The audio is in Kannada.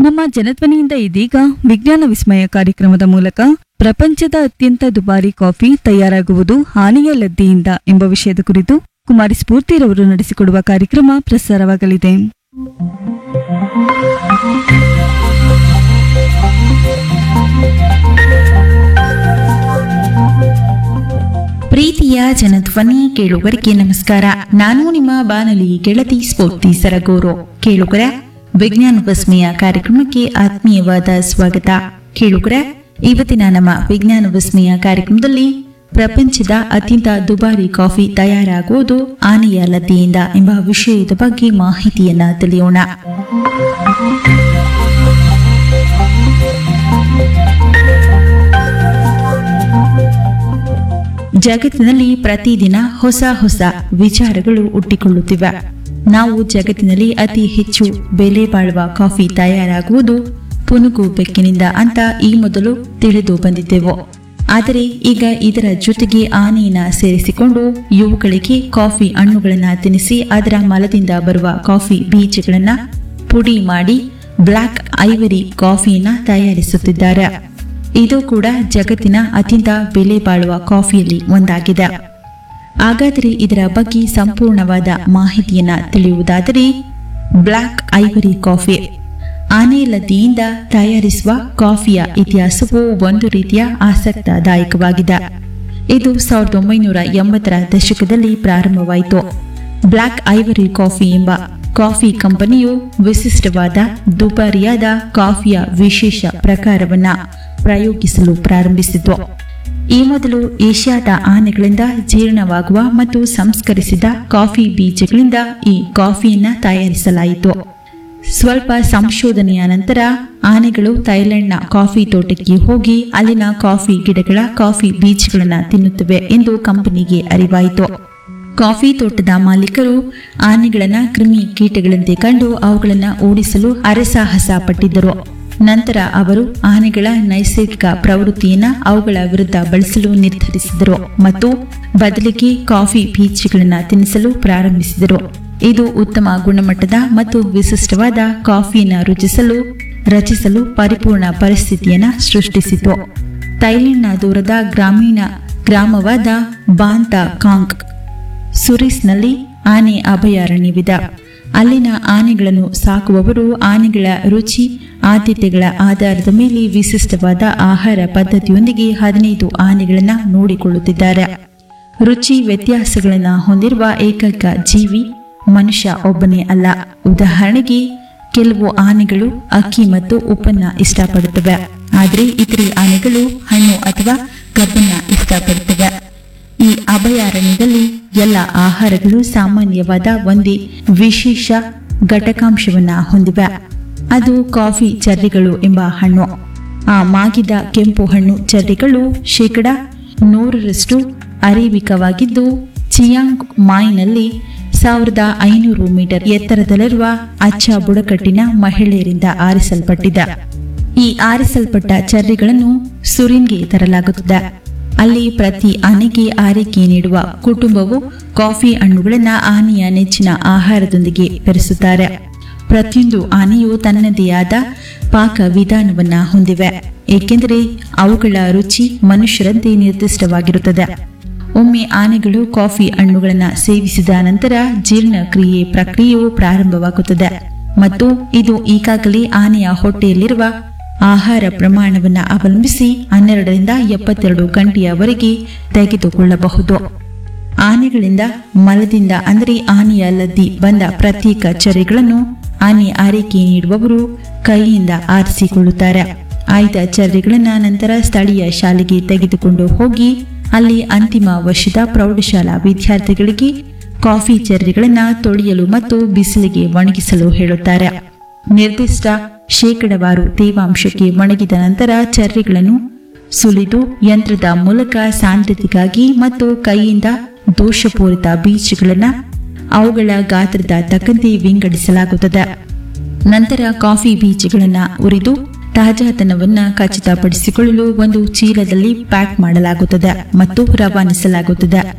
ನಮ್ಮ ಜನಧ್ವನಿಯಿಂದ ಇದೀಗ ವಿಜ್ಞಾನ ವಿಸ್ಮಯ ಕಾರ್ಯಕ್ರಮದ ಮೂಲಕ ಪ್ರಪಂಚದ ಅತ್ಯಂತ ದುಬಾರಿ ಕಾಫಿ ತಯಾರಾಗುವುದು ಹಾನಿಯ ಲದ್ದಿಯಿಂದ ಎಂಬ ವಿಷಯದ ಕುರಿತು ಕುಮಾರಿ ಸ್ಫೂರ್ತಿರವರು ನಡೆಸಿಕೊಡುವ ಕಾರ್ಯಕ್ರಮ ಪ್ರಸಾರವಾಗಲಿದೆ ಪ್ರೀತಿಯ ಜನಧ್ವನಿ ಕೇಳುಗರಿಗೆ ನಮಸ್ಕಾರ ನಾನು ನಿಮ್ಮ ಬಾನಲಿ ಗೆಳತಿ ಸ್ಫೂರ್ತಿ ಸರಗೂರು ಕೇಳುಗರ ವಿಜ್ಞಾನ ವಿಸ್ಮಯ ಕಾರ್ಯಕ್ರಮಕ್ಕೆ ಆತ್ಮೀಯವಾದ ಸ್ವಾಗತ ಕೇಳುಗರ ಇವತ್ತಿನ ನಮ್ಮ ವಿಜ್ಞಾನ ವಿಸ್ಮಯ ಕಾರ್ಯಕ್ರಮದಲ್ಲಿ ಪ್ರಪಂಚದ ಅತ್ಯಂತ ದುಬಾರಿ ಕಾಫಿ ತಯಾರಾಗುವುದು ಆನೆಯ ಲದ್ದಿಯಿಂದ ಎಂಬ ವಿಷಯದ ಬಗ್ಗೆ ಮಾಹಿತಿಯನ್ನ ತಿಳಿಯೋಣ ಜಗತ್ತಿನಲ್ಲಿ ಪ್ರತಿದಿನ ಹೊಸ ಹೊಸ ವಿಚಾರಗಳು ಹುಟ್ಟಿಕೊಳ್ಳುತ್ತಿವೆ ನಾವು ಜಗತ್ತಿನಲ್ಲಿ ಅತಿ ಹೆಚ್ಚು ಬೆಲೆ ಬಾಳುವ ಕಾಫಿ ತಯಾರಾಗುವುದು ಪುನುಗು ಬೆಕ್ಕಿನಿಂದ ಅಂತ ಈ ಮೊದಲು ತಿಳಿದು ಬಂದಿದ್ದೆವು ಆದರೆ ಈಗ ಇದರ ಜೊತೆಗೆ ಆನೆಯನ್ನ ಸೇರಿಸಿಕೊಂಡು ಇವುಗಳಿಗೆ ಕಾಫಿ ಹಣ್ಣುಗಳನ್ನ ತಿನ್ನಿಸಿ ಅದರ ಮಲದಿಂದ ಬರುವ ಕಾಫಿ ಬೀಜಗಳನ್ನ ಪುಡಿ ಮಾಡಿ ಬ್ಲ್ಯಾಕ್ ಐವರಿ ಕಾಫಿಯನ್ನ ತಯಾರಿಸುತ್ತಿದ್ದಾರೆ ಇದು ಕೂಡ ಜಗತ್ತಿನ ಅತ್ಯಂತ ಬೆಲೆ ಬಾಳುವ ಕಾಫಿಯಲ್ಲಿ ಒಂದಾಗಿದೆ ಹಾಗಾದರೆ ಇದರ ಬಗ್ಗೆ ಸಂಪೂರ್ಣವಾದ ಮಾಹಿತಿಯನ್ನ ತಿಳಿಯುವುದಾದರೆ ಬ್ಲ್ಯಾಕ್ ಐವರಿ ಕಾಫಿ ಆನೆ ಲದ್ದಿಯಿಂದ ತಯಾರಿಸುವ ಕಾಫಿಯ ಇತಿಹಾಸವು ಒಂದು ರೀತಿಯ ಆಸಕ್ತದಾಯಕವಾಗಿದೆ ಇದು ಸಾವಿರದ ಒಂಬೈನೂರ ಎಂಬತ್ತರ ದಶಕದಲ್ಲಿ ಪ್ರಾರಂಭವಾಯಿತು ಬ್ಲ್ಯಾಕ್ ಐವರಿ ಕಾಫಿ ಎಂಬ ಕಾಫಿ ಕಂಪನಿಯು ವಿಶಿಷ್ಟವಾದ ದುಬಾರಿಯಾದ ಕಾಫಿಯ ವಿಶೇಷ ಪ್ರಕಾರವನ್ನ ಪ್ರಯೋಗಿಸಲು ಪ್ರಾರಂಭಿಸಿತು ಈ ಮೊದಲು ಏಷ್ಯಾದ ಆನೆಗಳಿಂದ ಜೀರ್ಣವಾಗುವ ಮತ್ತು ಸಂಸ್ಕರಿಸಿದ ಕಾಫಿ ಬೀಜಗಳಿಂದ ಈ ಕಾಫಿಯನ್ನ ತಯಾರಿಸಲಾಯಿತು ಸ್ವಲ್ಪ ಸಂಶೋಧನೆಯ ನಂತರ ಆನೆಗಳು ಥೈಲ್ಯಾಂಡ್ನ ಕಾಫಿ ತೋಟಕ್ಕೆ ಹೋಗಿ ಅಲ್ಲಿನ ಕಾಫಿ ಗಿಡಗಳ ಕಾಫಿ ಬೀಜಗಳನ್ನು ತಿನ್ನುತ್ತವೆ ಎಂದು ಕಂಪನಿಗೆ ಅರಿವಾಯಿತು ಕಾಫಿ ತೋಟದ ಮಾಲೀಕರು ಆನೆಗಳನ್ನ ಕ್ರಿಮಿ ಕೀಟಗಳಂತೆ ಕಂಡು ಅವುಗಳನ್ನು ಓಡಿಸಲು ಅರಸಾಹಸ ಪಟ್ಟಿದ್ದರು ನಂತರ ಅವರು ಆನೆಗಳ ನೈಸರ್ಗಿಕ ಪ್ರವೃತ್ತಿಯನ್ನ ಅವುಗಳ ವಿರುದ್ಧ ಬಳಸಲು ನಿರ್ಧರಿಸಿದರು ಮತ್ತು ಬದಲಿಗೆ ಕಾಫಿ ಬೀಜಗಳನ್ನು ತಿನ್ನಿಸಲು ಪ್ರಾರಂಭಿಸಿದರು ಇದು ಉತ್ತಮ ಗುಣಮಟ್ಟದ ಮತ್ತು ವಿಶಿಷ್ಟವಾದ ಕಾಫಿಯನ್ನು ರುಚಿಸಲು ರಚಿಸಲು ಪರಿಪೂರ್ಣ ಪರಿಸ್ಥಿತಿಯನ್ನ ಸೃಷ್ಟಿಸಿತು ಥೈಲ್ಯಾಂಡ್ನ ದೂರದ ಗ್ರಾಮೀಣ ಗ್ರಾಮವಾದ ಬಾಂತಾ ಕಾಂಗ್ ಸುರಿಸ್ನಲ್ಲಿ ಆನೆ ಅಭಯಾರಣ್ಯವಿದೆ ಅಲ್ಲಿನ ಆನೆಗಳನ್ನು ಸಾಕುವವರು ಆನೆಗಳ ರುಚಿ ಆದ್ಯತೆಗಳ ಆಧಾರದ ಮೇಲೆ ವಿಶಿಷ್ಟವಾದ ಆಹಾರ ಪದ್ಧತಿಯೊಂದಿಗೆ ಹದಿನೈದು ಆನೆಗಳನ್ನು ನೋಡಿಕೊಳ್ಳುತ್ತಿದ್ದಾರೆ ರುಚಿ ವ್ಯತ್ಯಾಸಗಳನ್ನು ಹೊಂದಿರುವ ಏಕೈಕ ಜೀವಿ ಮನುಷ್ಯ ಒಬ್ಬನೇ ಅಲ್ಲ ಉದಾಹರಣೆಗೆ ಕೆಲವು ಆನೆಗಳು ಅಕ್ಕಿ ಮತ್ತು ಉಪ್ಪನ್ನ ಇಷ್ಟಪಡುತ್ತವೆ ಆದರೆ ಇತರೆ ಆನೆಗಳು ಹಣ್ಣು ಅಥವಾ ಕಬ್ಬನ್ನ ಇಷ್ಟಪಡುತ್ತವೆ ಈ ಅಭಯಾರಣ್ಯದಲ್ಲಿ ಎಲ್ಲ ಆಹಾರಗಳು ಸಾಮಾನ್ಯವಾದ ಒಂದೇ ವಿಶೇಷ ಘಟಕಾಂಶವನ್ನ ಹೊಂದಿವೆ ಅದು ಕಾಫಿ ಚರ್ರಿಗಳು ಎಂಬ ಹಣ್ಣು ಆ ಮಾಗಿದ ಕೆಂಪು ಹಣ್ಣು ಚರ್ರಿಗಳು ಶೇಕಡ ನೂರರಷ್ಟು ಅರೇಬಿಕವಾಗಿದ್ದು ಚಿಯಾಂಗ್ ಮಾಯ್ನಲ್ಲಿ ಸಾವಿರದ ಐನೂರು ಮೀಟರ್ ಎತ್ತರದಲ್ಲಿರುವ ಅಚ್ಚ ಬುಡಕಟ್ಟಿನ ಮಹಿಳೆಯರಿಂದ ಆರಿಸಲ್ಪಟ್ಟಿದೆ ಈ ಆರಿಸಲ್ಪಟ್ಟ ಚರ್ರಿಗಳನ್ನು ಸುರಿನ್ಗೆ ತರಲಾಗುತ್ತದೆ ಅಲ್ಲಿ ಪ್ರತಿ ಆನೆಗೆ ಆರೈಕೆ ನೀಡುವ ಕುಟುಂಬವು ಕಾಫಿ ಹಣ್ಣುಗಳನ್ನು ಆನೆಯ ನೆಚ್ಚಿನ ಆಹಾರದೊಂದಿಗೆ ಬೆರೆಸುತ್ತಾರೆ ಪ್ರತಿಯೊಂದು ಆನೆಯು ತನ್ನದೇ ಆದ ಪಾಕ ವಿಧಾನವನ್ನ ಹೊಂದಿವೆ ಏಕೆಂದರೆ ಅವುಗಳ ರುಚಿ ಮನುಷ್ಯರಂತೆ ನಿರ್ದಿಷ್ಟವಾಗಿರುತ್ತದೆ ಒಮ್ಮೆ ಆನೆಗಳು ಕಾಫಿ ಹಣ್ಣುಗಳನ್ನು ಸೇವಿಸಿದ ನಂತರ ಜೀರ್ಣಕ್ರಿಯೆ ಪ್ರಕ್ರಿಯೆಯು ಪ್ರಾರಂಭವಾಗುತ್ತದೆ ಮತ್ತು ಇದು ಈಗಾಗಲೇ ಆನೆಯ ಹೊಟ್ಟೆಯಲ್ಲಿರುವ ಆಹಾರ ಪ್ರಮಾಣವನ್ನು ಅವಲಂಬಿಸಿ ಹನ್ನೆರಡರಿಂದ ಎಪ್ಪತ್ತೆರಡು ಗಂಟೆಯವರೆಗೆ ತೆಗೆದುಕೊಳ್ಳಬಹುದು ಆನೆಗಳಿಂದ ಮಲದಿಂದ ಅಂದರೆ ಆನೆಯ ಲದ್ದಿ ಬಂದ ಪ್ರತ್ಯೇಕ ಚರ್ರಿಗಳನ್ನು ಆನೆ ಆರೈಕೆ ನೀಡುವವರು ಕೈಯಿಂದ ಆರಿಸಿಕೊಳ್ಳುತ್ತಾರೆ ಆಯ್ದ ಚರ್ರಿಗಳನ್ನ ನಂತರ ಸ್ಥಳೀಯ ಶಾಲೆಗೆ ತೆಗೆದುಕೊಂಡು ಹೋಗಿ ಅಲ್ಲಿ ಅಂತಿಮ ವರ್ಷದ ಪ್ರೌಢಶಾಲಾ ವಿದ್ಯಾರ್ಥಿಗಳಿಗೆ ಕಾಫಿ ಚರ್ರಿಗಳನ್ನ ತೊಳೆಯಲು ಮತ್ತು ಬಿಸಿಲಿಗೆ ಒಣಗಿಸಲು ಹೇಳುತ್ತಾರೆ ನಿರ್ದಿಷ್ಟ ಶೇಕಡವಾರು ತೇವಾಂಶಕ್ಕೆ ಒಣಗಿದ ನಂತರ ಚರ್ರಿಗಳನ್ನು ಸುಲಿದು ಯಂತ್ರದ ಮೂಲಕ ಸಾಂದ್ರತೆಗಾಗಿ ಮತ್ತು ಕೈಯಿಂದ ದೋಷಪೂರಿತ ಬೀಜಗಳನ್ನು ಅವುಗಳ ಗಾತ್ರದ ತಕ್ಕಂತೆ ವಿಂಗಡಿಸಲಾಗುತ್ತದೆ ನಂತರ ಕಾಫಿ ಬೀಜಗಳನ್ನು ಉರಿದು ತಾಜಾತನವನ್ನ ಖಚಿತಪಡಿಸಿಕೊಳ್ಳಲು ಒಂದು ಚೀಲದಲ್ಲಿ ಪ್ಯಾಕ್ ಮಾಡಲಾಗುತ್ತದೆ ಮತ್ತು ರವಾನಿಸಲಾಗುತ್ತದೆ